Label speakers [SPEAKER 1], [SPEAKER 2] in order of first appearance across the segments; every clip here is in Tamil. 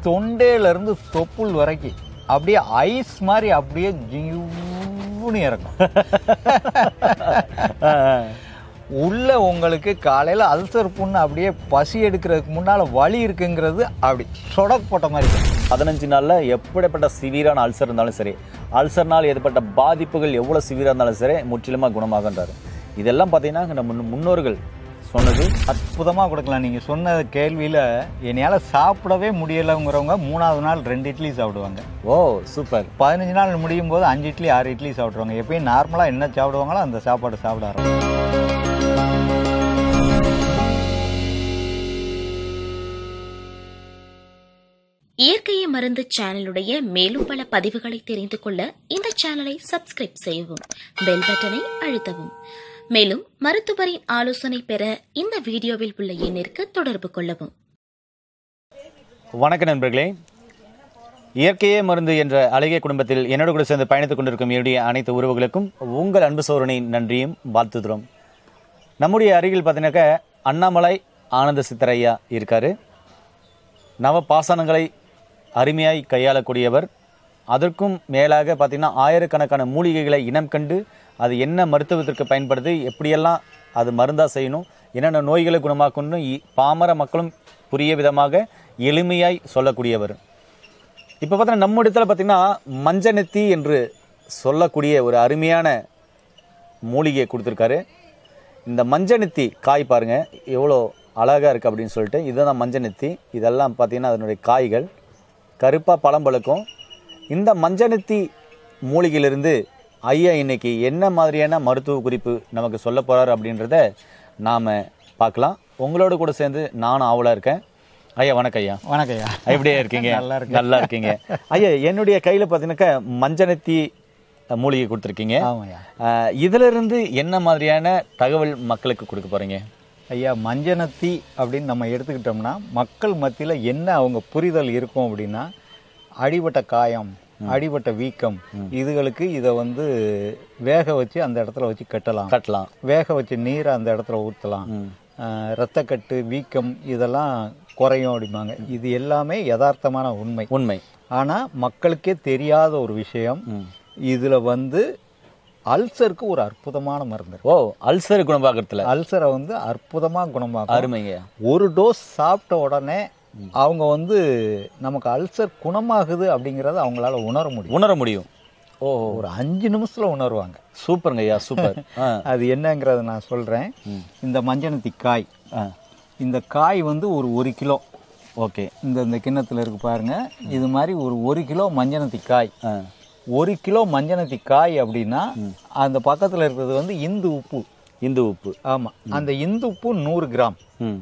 [SPEAKER 1] தொண்டையில இருந்து தொப்புள் வரைக்கும் அப்படியே ஐஸ் மாதிரி அப்படியே ஜிவ்னு இறங்கும் உள்ள உங்களுக்கு காலையில அல்சர் புண்ணு அப்படியே பசி எடுக்கிறதுக்கு முன்னால வலி இருக்குங்கிறது அப்படி சொடக் போட்ட மாதிரி இருக்கும்.
[SPEAKER 2] பதினஞ்சு நாள்ல எப்படிப்பட்ட சிவியரான அல்சர் இருந்தாலும் சரி அல்சர்னால் ஏற்பட்ட பாதிப்புகள் எவ்வளவு சிவியரா இருந்தாலும் சரி முற்றிலுமா குணமாகன்றாரு இதெல்லாம் பார்த்தீங்கன்னா நம்ம முன்- முன்னோர்கள் சொன்னது
[SPEAKER 1] அற்புதமா கொடுக்கலாம் நீங்க சொன்ன கேள்வியில என்னால சாப்பிடவே முடியலைங்கிறவங்க மூணாவது நாள் ரெண்டு இட்லி சாப்பிடுவாங்க
[SPEAKER 2] ஓ சூப்பர்
[SPEAKER 1] பதினஞ்சு நாள் முடியும் போது அஞ்சு இட்லி ஆறு இட்லி சாப்பிடுவாங்க எப்பயும் நார்மலா என்ன சாப்பிடுவாங்களோ அந்த சாப்பாடு சாப்பிட ஆரம்பிக்கும்
[SPEAKER 3] இயற்கையை மருந்து சேனலுடைய மேலும் பல பதிவுகளை தெரிந்து கொள்ள இந்த சேனலை சப்ஸ்கிரைப் செய்யவும் பெல் பட்டனை அழுத்தவும் மேலும் மருத்துவரின் ஆலோசனை பெற இந்த வீடியோவில் உள்ள எண்ணிற்கு தொடர்பு கொள்ளவும்
[SPEAKER 2] வணக்க நண்பர்களே இயற்கையே மருந்து என்ற அழகிய குடும்பத்தில் என்னோட கூட சேர்ந்து பயணித்துக் கொண்டிருக்கும் என்னுடைய அனைத்து உறவுகளுக்கும் உங்கள் அன்பு சோழனின் நன்றியும் வாழ்த்துகிறோம் நம்முடைய அருகில் பார்த்தீங்கன்னாக்க அண்ணாமலை ஆனந்த சித்தரையா இருக்காரு நவ பாசனங்களை அருமையாய் கையாளக்கூடியவர் அதற்கும் மேலாக பார்த்தீங்கன்னா ஆயிரக்கணக்கான மூலிகைகளை இனம் கண்டு அது என்ன மருத்துவத்திற்கு பயன்படுது எப்படியெல்லாம் அது மருந்தா செய்யணும் என்னென்ன நோய்களை குணமாக்கணும் இ- பாமர மக்களும் புரிய விதமாக எளிமையாய் சொல்லக்கூடியவர் இப்போ பார்த்தீங்கன்னா நம்ம இடத்துல பார்த்தீங்கன்னா மஞ்சனெத்தி என்று சொல்லக்கூடிய ஒரு அருமையான மூலிகையை கொடுத்துருக்காரு இந்த மஞ்சனெத்தி காய் பாருங்க எவ்வளோ அழகாக இருக்குது அப்படின்னு சொல்லிட்டு இதுதான் மஞ்சனெத்தி இதெல்லாம் பார்த்தீங்கன்னா அதனுடைய காய்கள் கருப்பாக பழம் பழுக்கும் இந்த மஞ்சனெத்தி மூலிகையிலிருந்து ஐயா இன்னைக்கு என்ன மாதிரியான மருத்துவ குறிப்பு நமக்கு சொல்ல போகிறாரு அப்படின்றத நாம் பார்க்கலாம் உங்களோட கூட சேர்ந்து நானும் ஆவலாக இருக்கேன் ஐயா வணக்கம் ஐயா
[SPEAKER 1] வணக்கம் ஐயா
[SPEAKER 2] எப்படியா இருக்கீங்க
[SPEAKER 1] நல்லா இருக்கேன்.
[SPEAKER 2] நல்லா இருக்கீங்க ஐயா என்னுடைய கையில பாத்தீங்கன்னாக்கா மஞ்சனத்தி மூலிகை கொடுத்துருக்கீங்க
[SPEAKER 1] ஆமாய்யா
[SPEAKER 2] அஹ், இதுல இருந்து என்ன மாதிரியான தகவல் மக்களுக்கு கொடுக்க போறீங்க
[SPEAKER 1] ஐயா மஞ்சனத்தி அப்படின்னு நம்ம எடுத்துக்கிட்டோம்னா மக்கள் மத்தியில் என்ன அவங்க புரிதல் இருக்கும் அப்படின்னா அடிபட்ட காயம் அடிபட்ட வீக்கம் இதுகளுக்கு இதை வந்து வேக வச்சு அந்த இடத்துல வச்சு கட்டலாம்
[SPEAKER 2] கட்டலாம்
[SPEAKER 1] வேக வச்சு நீரை அந்த இடத்துல ஊற்றலாம்
[SPEAKER 2] ம்.
[SPEAKER 1] ரத்தக்கட்டு வீக்கம் இதெல்லாம் குறையும் அப்படிம்பாங்க இது எல்லாமே யதார்த்தமான உண்மை
[SPEAKER 2] உண்மை
[SPEAKER 1] ஆனால் மக்களுக்கே தெரியாத ஒரு விஷயம்
[SPEAKER 2] ம்.
[SPEAKER 1] இதில் வந்து அல்சருக்கு ஒரு அற்புதமான மருந்து இருக்கு.
[SPEAKER 2] ஓ அல்சர் குணமாகறதுல
[SPEAKER 1] அல்சரை வந்து அற்புதமாக குணமாக்கும்
[SPEAKER 2] அருமைங்க
[SPEAKER 1] ஒரு டோஸ் சாப்பிட்ட உடனே அவங்க வந்து நமக்கு அல்சர் குணமாகுது அப்படிங்கறத அவங்களால உணர முடியும்
[SPEAKER 2] உணர முடியும் ஓ
[SPEAKER 1] ஒரு அஞ்சு நிமிஷத்துல உணருவாங்க
[SPEAKER 2] சூப்பருங்க ஐயா சூப்பர் ஆ
[SPEAKER 1] அது என்னங்கிறத நான் சொல்றேன் இந்த மஞ்சனத்தி காய்
[SPEAKER 2] ஆ
[SPEAKER 1] இந்த காய் வந்து ஒரு ஒரு கிலோ
[SPEAKER 2] ஓகே
[SPEAKER 1] இந்த இந்த கிண்ணத்துல இருக்கு பாருங்க இது மாதிரி ஒரு ஒரு கிலோ மஞ்சனத்தி காய்
[SPEAKER 2] ஆ
[SPEAKER 1] ஒரு கிலோ மஞ்சனத்தி காய் அப்படின்னா அந்த பக்கத்துல இருக்கிறது வந்து இந்து உப்பு
[SPEAKER 2] இந்து உப்பு
[SPEAKER 1] ஆமா அந்த இந்து உப்பு நூறு கிராம்
[SPEAKER 2] ம்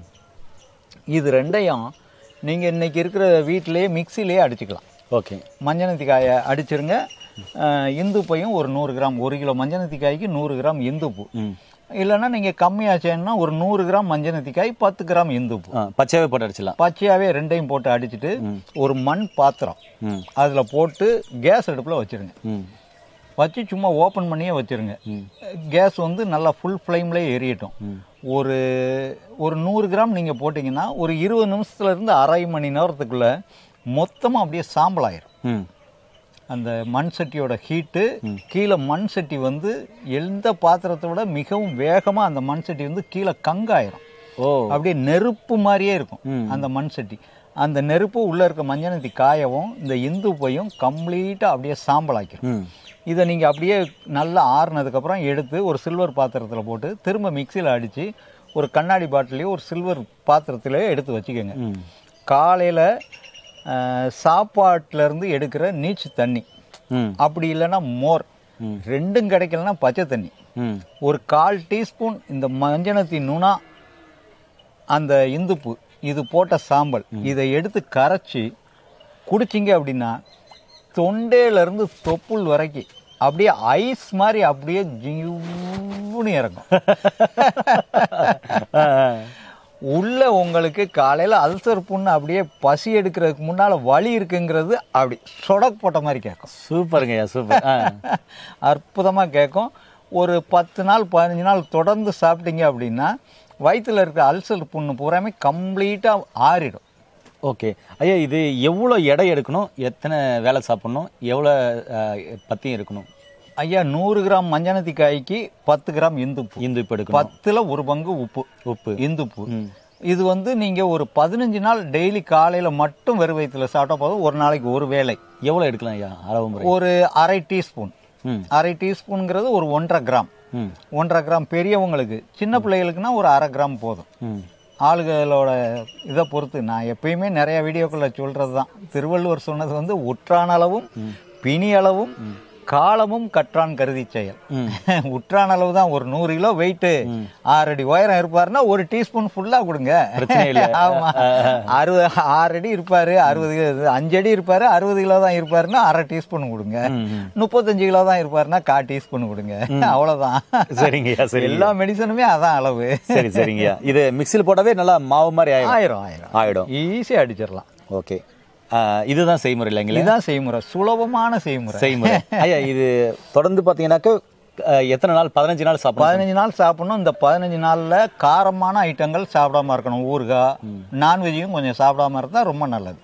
[SPEAKER 1] இது ரெண்டையும் நீங்க இன்னைக்கு இருக்கிற வீட்டிலேயே மிக்சிலேயே அடிச்சுக்கலாம்
[SPEAKER 2] ஓகே
[SPEAKER 1] மஞ்சனத்தி காயை அடிச்சிருங்க அஹ், இந்துப்பையும் ஒரு நூறு கிராம் ஒரு கிலோ மஞ்சனத்தி காய்க்கு நூறு கிராம் இந்துப்பு
[SPEAKER 2] ம்
[SPEAKER 1] இல்லைன்னா நீங்கள் கம்மியாச்சேன்னா ஒரு நூறு கிராம் மஞ்சனத்தி காய் பத்து கிராம் இந்துப்பு
[SPEAKER 2] ஆ பச்சையாவே போட்டு அடிச்சிடலாம்
[SPEAKER 1] பச்சையாகவே ரெண்டையும் போட்டு அடிச்சிட்டு ஒரு மண் பாத்திரம்
[SPEAKER 2] ம்
[SPEAKER 1] அதில் போட்டு கேஸ் அடுப்பில் வச்சிருங்க
[SPEAKER 2] ம்
[SPEAKER 1] வச்சு சும்மா ஓப்பன் பண்ணியே வச்சிருங்க கேஸ் வந்து நல்லா ஃபுல் ஃப்ளேம்லேயே எரியட்டும் ஒரு ஒரு நூறு கிராம் நீங்கள் போட்டிங்கன்னா ஒரு இருபது நிமிஷத்துல இருந்து அரை மணி நேரத்துக்குள்ள மொத்தமாக அப்படியே சாம்பல் ஆயிரும்
[SPEAKER 2] ம்
[SPEAKER 1] அந்த மண் சட்டியோட ஹீட்டு கீழே மண் சட்டி வந்து எந்த பாத்திரத்தை விட மிகவும் வேகமாக அந்த மண் சட்டி வந்து கீழே கங்காயிரும்
[SPEAKER 2] ஓ
[SPEAKER 1] அப்படியே நெருப்பு மாதிரியே இருக்கும்
[SPEAKER 2] ம்.
[SPEAKER 1] அந்த மண் சட்டி அந்த நெருப்பு உள்ளே இருக்க மஞ்சனத்தி காயவும் இந்த இந்துப்பையும் கம்ப்ளீட்டாக அப்படியே சாம்பலாக்கிரும்
[SPEAKER 2] ம்
[SPEAKER 1] இதை நீங்கள் அப்படியே நல்லா ஆறுனதுக்கப்புறம் எடுத்து ஒரு சில்வர் பாத்திரத்தில் போட்டு திரும்ப மிக்சியில் அடித்து ஒரு கண்ணாடி பாட்டிலையோ ஒரு சில்வர் பாத்திரத்திலையோ எடுத்து வச்சுக்கோங்க
[SPEAKER 2] ம்
[SPEAKER 1] காலையில் சாப்பாட்டிலேருந்து எடுக்கிற நீச்சு தண்ணி
[SPEAKER 2] ம்
[SPEAKER 1] அப்படி இல்லைன்னா மோர்
[SPEAKER 2] ம்.
[SPEAKER 1] ரெண்டும் கிடைக்கலன்னா பச்சை தண்ணி
[SPEAKER 2] ம்
[SPEAKER 1] ஒரு கால் டீஸ்பூன் இந்த மஞ்சனத்தி நுணா அந்த இந்துப்பு இது போட்ட சாம்பல் இதை எடுத்து கரைச்சி குடிச்சிங்க அப்படின்னா தொண்டையிலேருந்து தொப்புள் வரைக்கும் அப்படியே ஐஸ் மாதிரி அப்படியே ஜிவ்னு இறங்கும்
[SPEAKER 2] ஆ, ஆ.
[SPEAKER 1] உள்ள உங்களுக்கு காலையில அல்சர் புண்ணு அப்படியே பசி எடுக்கிறதுக்கு முன்னால வலி இருக்குங்கிறது அப்படி சொடக் போட்ட மாதிரி கேட்கும்
[SPEAKER 2] சூப்பருங்க ஐயா சூப்பர் ஆ.
[SPEAKER 1] அற்புதமா கேட்கும் ஒரு பத்து நாள் பதினஞ்சு நாள் தொடர்ந்து சாப்பிட்டீங்க அப்படின்னா வயித்துல இருக்க அல்சர் புண்ணு பூராமே கம்ப்ளீட்டா ஆறிடும்
[SPEAKER 2] ஓகே ஐயா இது எவ்வளோ எடை எடுக்கணும் எத்தனை வேலை சாப்பிடணும் எவ்வளோ அஹ், பத்தியம் இருக்கணும்
[SPEAKER 1] ஐயா நூறு கிராம் மஞ்சனத்தி காய்க்கு பத்து கிராம் இந்துப்பு
[SPEAKER 2] இந்து இப்போ எடுக்கணும்
[SPEAKER 1] பத்துல ஒரு பங்கு உப்பு
[SPEAKER 2] உப்பு
[SPEAKER 1] இந்துப்பு
[SPEAKER 2] ம்.
[SPEAKER 1] இது வந்து நீங்க ஒரு பதினஞ்சு நாள் டெய்லி காலையில மட்டும் வெறும் வயிற்றுல சாப்பிட்டா போதும் ஒரு நாளைக்கு ஒரு வேளை
[SPEAKER 2] எவ்வளோ எடுக்கலாம் ஐயா அளவு முறை
[SPEAKER 1] ஒரு அரை டீஸ்பூன்
[SPEAKER 2] ம்
[SPEAKER 1] அரை டீஸ்பூனுங்கிறது ஒரு ஒன்றரை கிராம்
[SPEAKER 2] ம்
[SPEAKER 1] ஒன்றரை கிராம் பெரியவங்களுக்கு சின்ன பிள்ளைகளுக்குன்னா ஒரு அரை கிராம் போதும்
[SPEAKER 2] ம்
[SPEAKER 1] ஆளுகளோட இதை பொறுத்து நான் எப்பயுமே நிறைய வீடியோக்குள்ள சொல்றது தான் திருவள்ளுவர் சொன்னது வந்து உற்றான் அளவும் பிணி அளவும் காலமும் கற்றான் கருதி செயல் உற்றான் அளவு தான் ஒரு நூறு கிலோ வெயிட்டு ஆறு அடி உயரம் இருப்பாருன்னா ஒரு டீஸ்பூன் ஃபுல்லா கொடுங்க
[SPEAKER 2] பிரச்சனை இல்ல.
[SPEAKER 1] ஆமா அறுபது ஆறு அடி இருப்பாரு அறுபது கிலோ அஞ்சு அடி இருப்பாரு அறுபது கிலோ தான் இருப்பாருன்னா அரை டீஸ்பூன் கொடுங்க முப்பத்தஞ்சு கிலோ தான் இருப்பாருன்னா கா டீஸ்பூன் கொடுங்க அவ்வளவுதான்
[SPEAKER 2] சரிங்கய்யா சரி
[SPEAKER 1] எல்லா மெடிசனுமே அதான் அளவு
[SPEAKER 2] சரி சரிங்கய்யா இது மிக்ஸியில் போட்டாவே நல்லா மாவு மாதிரி ஆயிடும்
[SPEAKER 1] ஆயிரம் ஆயிரம்
[SPEAKER 2] ஆயிடும்
[SPEAKER 1] ஈஸியா அடிச்சிடலாம்
[SPEAKER 2] ஓகே இதுதான் செய்முறை இல்லைங்களா
[SPEAKER 1] இதுதான் செய்முறை சுலபமான செய்முறை
[SPEAKER 2] செய்முறை ஐயா இது தொடர்ந்து பார்த்தீங்கன்னாக்க அஹ், எத்தனை நாள் பதினஞ்சு நாள் சாப்பிடலாம்
[SPEAKER 1] பதினஞ்சு நாள் சாப்பிடணும் இந்த பதினஞ்சு நாள்ல காரமான ஐட்டங்கள் சாப்பிடாம இருக்கணும் ஊறுகாய் நான்வெஜ்ஜையும் கொஞ்சம் சாப்பிடாம இருந்தா ரொம்ப நல்லது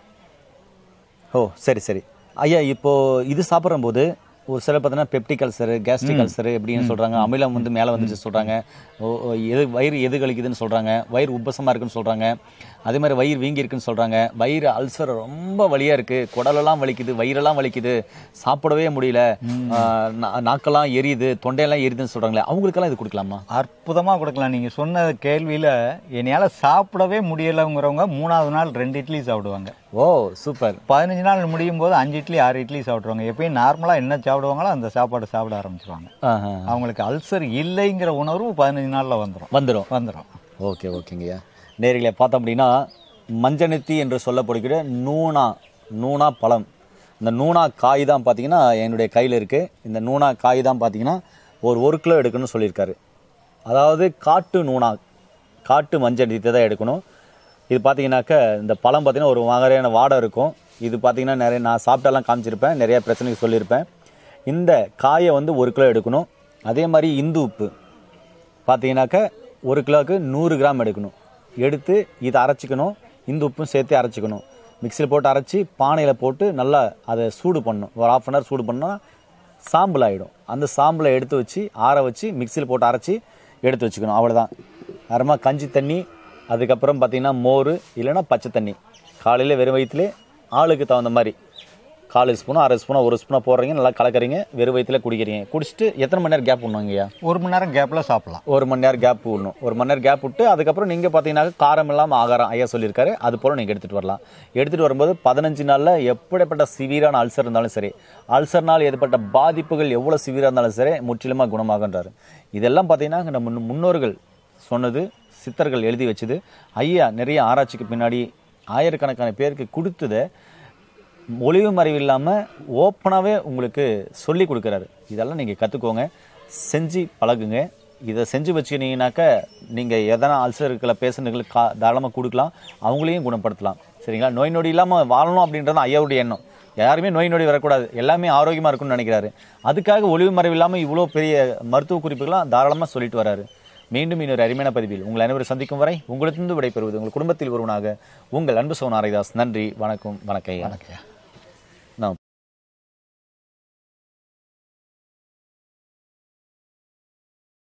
[SPEAKER 2] ஓ சரி சரி ஐயா இப்போ இது சாப்பிடும் போது ஒரு சிலர் பார்த்தீங்கன்னா பெப்டிக் அல்சர் கேஸ்ட்ரிக் அல்சர் எப்படின்னு சொல்றாங்க அமிலம் வந்து மேலே வந்துச்சு சொல்றாங்க ஓ ஓ, எது வயிறு எது கழிக்குதுன்னு சொல்றாங்க வயிறு உப்பசமா இருக்குன்னு சொல்றாங்க அதே மாதிரி வயிறு வீங்கி இருக்குன்னு சொல்றாங்க வயிறு அல்சர் ரொம்ப வலியா இருக்கு குடலெல்லாம் வலிக்குது வயிறெல்லாம் வலிக்குது சாப்பிடவே முடியல ஆ, நா- நாக்கெல்லாம் எரியுது தொண்டையெல்லாம் எரியுதுன்னு சொல்றாங்களே அவங்களுக்கெல்லாம் இது கொடுக்கலாமா
[SPEAKER 1] அற்புதமா கொடுக்கலாம் நீங்க சொன்ன கேள்வியில என்னால சாப்பிடவே முடியலங்கிறவங்க மூணாவது நாள் ரெண்டு இட்லி சாப்பிடுவாங்க
[SPEAKER 2] ஓ சூப்பர்
[SPEAKER 1] பதினஞ்சு நாள் முடியும் போது அஞ்சு இட்லி ஆறு இட்லி சாப்பிடுவாங்க எப்பயும் நார்மலா என்ன சாப்பிடுவாங்களோ அந்த சாப்பாடு சாப்பிட ஆரம்பிச்சிருவாங்க
[SPEAKER 2] ஆஹா.
[SPEAKER 1] அவங்களுக்கு அல்சர் இல்லைங்கிற உணர்வு பதினஞ்சு நாள்ல வந்துடும்
[SPEAKER 2] வந்துடும்
[SPEAKER 1] வந்துடும்
[SPEAKER 2] ஓகே ஓகேங்கய்யா நேரில் பார்த்தோம் அப்படின்னா மஞ்சனத்தி என்று சொல்லப்படுகிற நூனா நூனா பழம் இந்த நூனா காய் தான் பார்த்தீங்கன்னா என்னுடைய கையில் இருக்குது இந்த நூனா காய் தான் பார்த்தீங்கன்னா ஒரு ஒரு கிலோ எடுக்கணும்னு சொல்லியிருக்காரு அதாவது காட்டு நூனா காட்டு மஞ்சனத்தி தான் எடுக்கணும் இது பார்த்தீங்கன்னாக்க இந்த பழம் பார்த்தீங்கன்னா ஒரு மாதிரியான வாடை இருக்கும் இது பார்த்தீங்கன்னா நிறைய நான் சாப்பிட்டெல்லாம் காமிச்சிருப்பேன் நிறைய பிரச்சனைக்கு சொல்லியிருப்பேன் இந்த காயை வந்து ஒரு கிலோ எடுக்கணும் அதே மாதிரி இந்து உப்பு பார்த்தீங்கன்னாக்க ஒரு கிலோவுக்கு நூறு கிராம் எடுக்கணும் எடுத்து இதை அரைச்சிக்கணும் இந்த உப்பும் சேர்த்து அரைச்சிக்கணும் மிக்சியில் போட்டு அரைச்சி பானையில் போட்டு நல்லா அதை சூடு பண்ணணும் ஒரு ஆஃப் அன் ஹவர் சூடு பண்ணால் சாம்பல் ஆகிடும் அந்த சாம்பலை எடுத்து வச்சு ஆற வச்சு மிக்சியில் போட்டு அரைச்சி எடுத்து வச்சுக்கணும் அவ்வளோதான் அப்புறமா கஞ்சி தண்ணி அதுக்கப்புறம் பார்த்தீங்கன்னா மோர் இல்லைன்னா பச்சை தண்ணி காலையில் வெறும் வயிற்றுலே ஆளுக்கு தகுந்த மாதிரி கால் ஸ்பூனோ அரை ஸ்பூனோ ஒரு ஸ்பூனோ போடுறீங்க நல்லா கலக்கறீங்க வெறும் வயிற்றுல குடிக்கிறீங்க குடிச்சிட்டு எத்தனை மணி நேரம் கேப் பண்ணுவாங்கய்யா
[SPEAKER 1] ஒரு மணி நேரம் கேப்ல சாப்பிடலாம்
[SPEAKER 2] ஒரு மணி நேரம் கேப் விடணும் ஒரு மணி நேரம் கேப் விட்டு அதுக்கப்புறம் நீங்கள் பார்த்தீங்கன்னா காரம் இல்லாமல் ஆகாரம் ஐயா சொல்லியிருக்காரு அது போல் நீங்கள் எடுத்துகிட்டு வரலாம் எடுத்துகிட்டு வரும்போது பதினஞ்சு நாளில் எப்படிப்பட்ட சிவியரான அல்சர் இருந்தாலும் சரி அல்சர்னால் ஏற்பட்ட பாதிப்புகள் எவ்வளோ சிவியராக இருந்தாலும் சரி முற்றிலுமாக குணமாகன்றாரு இதெல்லாம் பார்த்தீங்கன்னா நம்ம முன்- முன்னோர்கள் சொன்னது சித்தர்கள் எழுதி வச்சது ஐயா நிறைய ஆராய்ச்சிக்கு பின்னாடி ஆயிரக்கணக்கான பேருக்கு கொடுத்ததை ஒளிவு மறைவு இல்லாமல் ஓப்பனாகவே உங்களுக்கு சொல்லி கொடுக்குறாரு இதெல்லாம் நீங்கள் கற்றுக்கோங்க செஞ்சு பழகுங்க இதை செஞ்சு வச்சுக்கினீங்கனாக்க நீங்கள் எதனா அல்சருக்களை பேஷண்ட்டுகளுக்கு கா தாராளமாக கொடுக்கலாம் அவங்களையும் குணப்படுத்தலாம் சரிங்களா நோய் நொடி இல்லாமல் வாழணும் அப்படின்றது தான் ஐயாவுடைய எண்ணம் யாருமே நோய் நொடி வரக்கூடாது எல்லாமே ஆரோக்கியமாக இருக்கும்னு நினைக்கிறாரு அதுக்காக ஒளிவு மறைவு இல்லாமல் இவ்வளோ பெரிய மருத்துவ குறிப்புகள்லாம் தாராளமாக சொல்லிட்டு வராரு மீண்டும் இன்னொரு அருமையான பதிவில் உங்கள் அனைவரும் சந்திக்கும் வரை உங்களிடத்திலிருந்து விடைபெறுவது உங்கள் குடும்பத்தில் ஒருவனாக உங்கள் அன்பு சோனாரிதாஸ் நன்றி வணக்கம் வணக்கம் ஐயா
[SPEAKER 1] வணக்கம்